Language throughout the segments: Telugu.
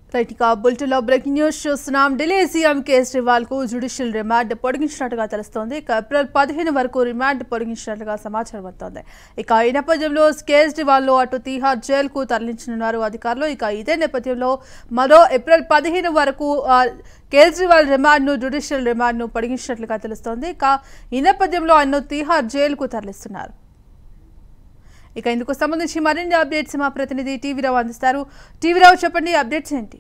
రైట్ ఇక బులెటిన్లో బ్రేకింగ్ న్యూస్ చూస్తున్నాం ఢిల్లీ సీఎం కేజ్రీవాల్ కు జ్యుడిషియల్ రిమాండ్ పొడిగించినట్టుగా తెలుస్తోంది ఇక ఏప్రిల్ పదిహేను వరకు రిమాండ్ పొడిగించినట్లుగా సమాచారం వస్తోంది ఇక ఈ నేపథ్యంలో కేజ్రీవాల్ ను అటు తీహార్ జైలు కు తరలించనున్నారు అధికారులు ఇక ఇదే నేపథ్యంలో మరో ఏప్రిల్ పదిహేను వరకు ఆ, కేజ్రీవాల్ రిమాండ్ ను జ్యుడిషియల్ రిమాండ్ ను పొడిగించినట్లుగా తెలుస్తోంది ఇక ఈ నేపథ్యంలో ఆయన్ను తీహార్ జైలుకు తరలిస్తున్నారు ఇక ఇందుకు సంబంధించి మరిన్ని అప్డేట్స్ మా ప్రతినిధి టీవీరావు అందిస్తారు టీవీరావు చెప్పండి అప్డేట్స్ ఏంటి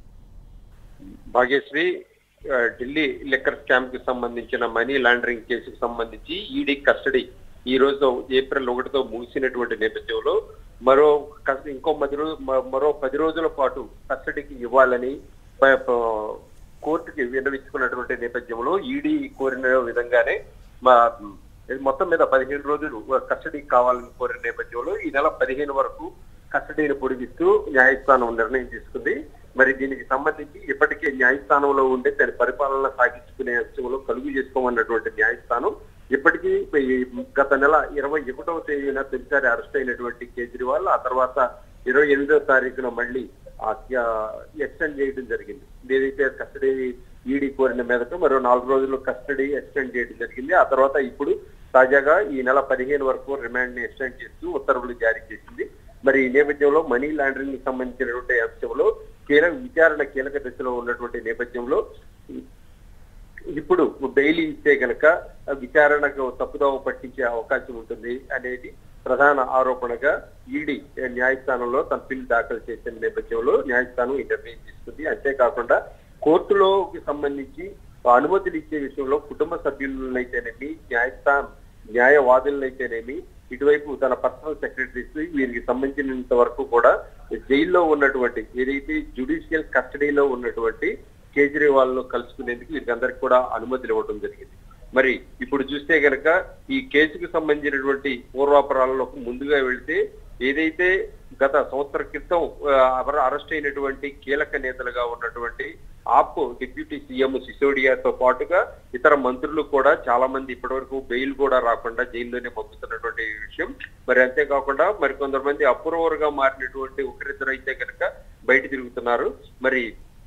భాగ్యశ్రీ ఆ, ఢిల్లీ లిక్కర్ స్కామ్ కి సంబంధించిన మనీ లాండరింగ్ కేసుకు సంబంధించి ఈడీ కస్టడీ ఈ రోజు ఏప్రిల్ ఒకటితో ముగిసినటువంటి నేపథ్యంలో మరో కస్- ఇంకో మధ్య రోజు మ- మరో పది రోజుల పాటు కస్టడీకి ఇవ్వాలని ప- ప- కోర్టుకి విన్నవించుకున్నటువంటి నేపథ్యంలో ఈడీ కోరిన విధంగానే మా ఇది మొత్తం మీద పదిహేను రోజులు కస్టడీకి కావాలని కోరిన నేపథ్యంలో ఈ నెల పదిహేను వరకు కస్టడీని పొడిగిస్తూ న్యాయస్థానం నిర్ణయం తీసుకుంది మరి దీనికి సంబంధించి ఇప్పటికే న్యాయస్థానంలో ఉండే దాని పరిపాలన సాగించుకునే అంశంలో కలుగు చేసుకోమన్నటువంటి న్యాయస్థానం ఇప్పటికీ ఈ గత నెల ఇరవై ఒకటవ తేదీన తొలిసారి అరెస్ట్ అయినటువంటి కేజ్రీవాల్ ఆ తర్వాత ఇరవై ఎనిమిదో తారీఖున మళ్ళీ ఎక్స్టెండ్ చేయడం జరిగింది ఏదైతే కస్టడీ ఈడీ కోరిన మీదట మరో నాలుగు రోజులు కస్టడీ ఎక్స్టెండ్ చేయడం జరిగింది ఆ తర్వాత ఇప్పుడు తాజాగా ఈ నెల పదిహేను వరకు రిమాండ్ ని ఎక్స్టెండ్ చేస్తూ ఉత్తర్వులు జారీ చేసింది మరి ఈ నేపథ్యంలో మనీ లాండరింగ్ కి సంబంధించినటువంటి అంశంలో కీలక విచారణ కీలక దశలో ఉన్నటువంటి నేపథ్యంలో ఇప్పుడు బెయిల్ ఇస్తే గనక విచారణకు తప్పుదోవ పట్టించే అవకాశం ఉంటుంది అనేది ప్రధాన ఆరోపణగా ఈడీ న్యాయస్థానంలో తన పిల్ దాఖలు చేసిన నేపథ్యంలో న్యాయస్థానం ఈ నిర్ణయం తీసుకుంది అంతేకాకుండా కోర్టులోకి సంబంధించి అనుమతులు ఇచ్చే విషయంలో కుటుంబ సభ్యులనైతేనేమి న్యాయస్థానం న్యాయవాదులనైతేనేమి ఇటువైపు తన పర్సనల్ సెక్రటరీస్ వీరికి సంబంధించినంత వరకు కూడా జైల్లో ఉన్నటువంటి ఏదైతే జ్యుడిషియల్ కస్టడీలో ఉన్నటువంటి కేజ్రీవాల్ ను కలుసుకునేందుకు వీరికందరికి కూడా అనుమతులు ఇవ్వడం జరిగింది మరి ఇప్పుడు చూస్తే గనక ఈ కేసుకు సంబంధించినటువంటి పూర్వాపరాలకు ముందుగా వెళ్తే ఏదైతే గత సంవత్సర క్రితం ఆ, అర- అరెస్ట్ అయినటువంటి కీలక నేతలుగా ఉన్నటువంటి ఆప్ డిప్యూటీ సీఎం సిసోడియాతో పాటుగా ఇతర మంత్రులు కూడా చాలా మంది ఇప్పటివరకు బెయిల్ కూడా రాకుండా జైల్లోనే పంపుతున్నటువంటి విషయం మరి అంతేకాకుండా మరి కొంతమంది అప్రూవర్ గా మారినటువంటి ఒకరిద్దరు అయితే కనుక బయట తిరుగుతున్నారు మరి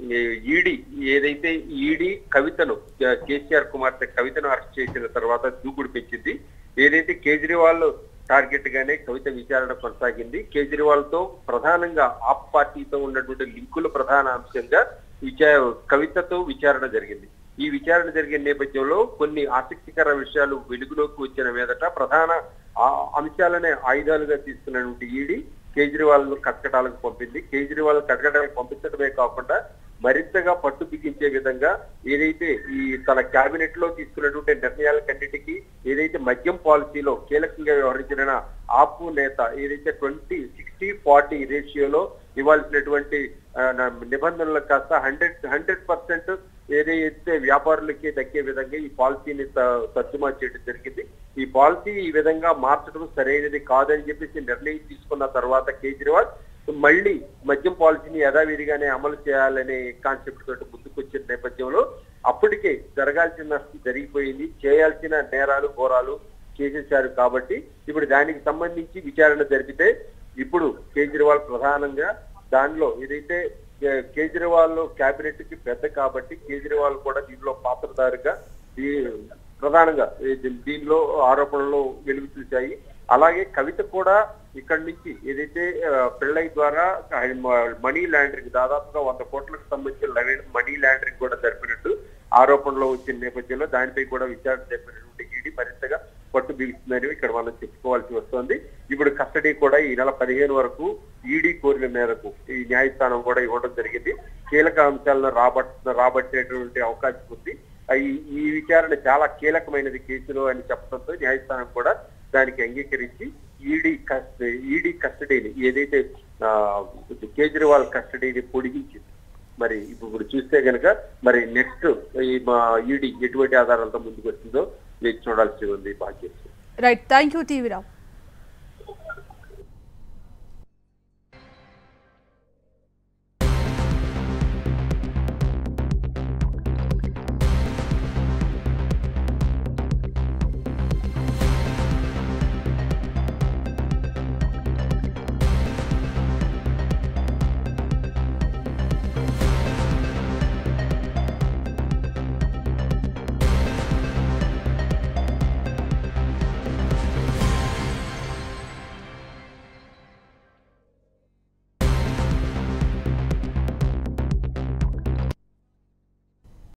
ఈడీ ఏదైతే ఈడీ కవితను ఆ, కేసీఆర్ కుమార్తె కవితను అరెస్ట్ చేసిన తర్వాత దూకుడు పెంచింది ఏదైతే కేజ్రీవాల్ టార్గెట్ గానే కవిత విచారణ కొనసాగింది కేజ్రీవాల్ తో ప్రధానంగా ఆప్ పార్టీతో ఉన్నటువంటి లింకుల ప్రధాన అంశంగా విచా కవితతో విచారణ జరిగింది ఈ విచారణ జరిగిన నేపథ్యంలో కొన్ని ఆసక్తికర విషయాలు వెలుగులోకి వచ్చిన మీదట ప్రధాన ఆ అంశాలనే ఆయుధాలుగా తీసుకున్నటువంటి ఈడీ కేజ్రీవాల్ ను కటకటాలకు పంపింది కేజ్రీవాల్ కటకటాలకు పంపించడమే కాకుండా మరింతగా పట్టు బిగించే విధంగా ఏదైతే ఈ తన కేబినెట్ లో తీసుకున్నటువంటి నిర్ణయాలకన్నిటికీ ఏదైతే మద్యం పాలసీలో కీలకంగా వ్యవహరించిన ఆపు నేత ఏదైతే ట్వంటీ సిక్స్టీ ఫార్టీ రేషియోలో ఇవ్వాల్సినటువంటి ఆ, నా- నిబంధనలకు కాస్త హండ్రెడ్ హండ్రెడ్ పర్సెంట్ ఏదైతే వ్యాపారులకి దక్కే విధంగా ఈ పాలసీని త- తర్జుమా చేయడం జరిగింది ఈ పాలసీ ఈ విధంగా మార్చడం సరైనది కాదని చెప్పేసి నిర్ణయం తీసుకున్న తర్వాత కేజ్రీవాల్ మళ్ళీ మద్యం పాలసీని యథావిధిగానే అమలు చేయాలనే కాన్సెప్ట్ తోటి ముందుకు వచ్చిన నేపథ్యంలో అప్పటికే జరగాల్సిన నష్టం జరిగిపోయింది చేయాల్సిన నేరాలు ఘోరాలు చేసేశారు కాబట్టి ఇప్పుడు దానికి సంబంధించి విచారణ జరిపితే ఇప్పుడు కేజ్రీవాల్ ప్రధానంగా దానిలో ఏదైతే కే- కేజ్రీవాల్ కేబినెట్ కి పెద్ద కాబట్టి కేజ్రీవాల్ కూడా దీనిలో పాత్రధారిగా దీ- ప్రధానంగా ఈ- దీనిలో ఆరోపణలు వెలుగు చూశాయి అలాగే కవిత కూడా ఇక్కడి నుంచి ఏదైతే ఆ, పెళ్ళై ద్వారా మనీ లాండరింగ్ దాదాపుగా వంద కోట్లకు సంబంధించిన లగ- మనీ లాండరింగ్ కూడా జరిపినట్టు ఆరోపణలో వచ్చిన నేపథ్యంలో దానిపై కూడా విచారణ జరిపినటువంటి ఈడీ మరింతగా పట్టు బిగుతుందని ఇక్కడ మనం చెప్పుకోవాల్సి వస్తుంది ఇప్పుడు కస్టడీ కూడా ఈ నెల పదిహేను వరకు ఈడీ కోరిన మేరకు ఈ న్యాయస్థానం కూడా ఇవ్వడం జరిగింది కీలక అంశాలను రాబట్ రాబట్టేటువంటి అవకాశం ఉంది ఆ ఈ- ఈ విచారణ చాలా కీలకమైనది కేసులో అని చెప్పడంతో న్యాయస్థానం కూడా దానికి అంగీకరించి ఈడీ కస్టడీ ఈడీ కస్టడీని ఏదైతే ఆ, కేజ్రీవాల్ కస్టడీని పొడిగించింది మరి ఇప్పుడు చూస్తే గనక మరి నెక్స్ట్ ఈ మా ఈడీ ఎటువంటి ఆధారాలతో ముందుకు వస్తుందో వేచి చూడాల్సి ఉంది భాగ్యశ్రీ రైట్ థ్యాంక్ యూ టీవీరావు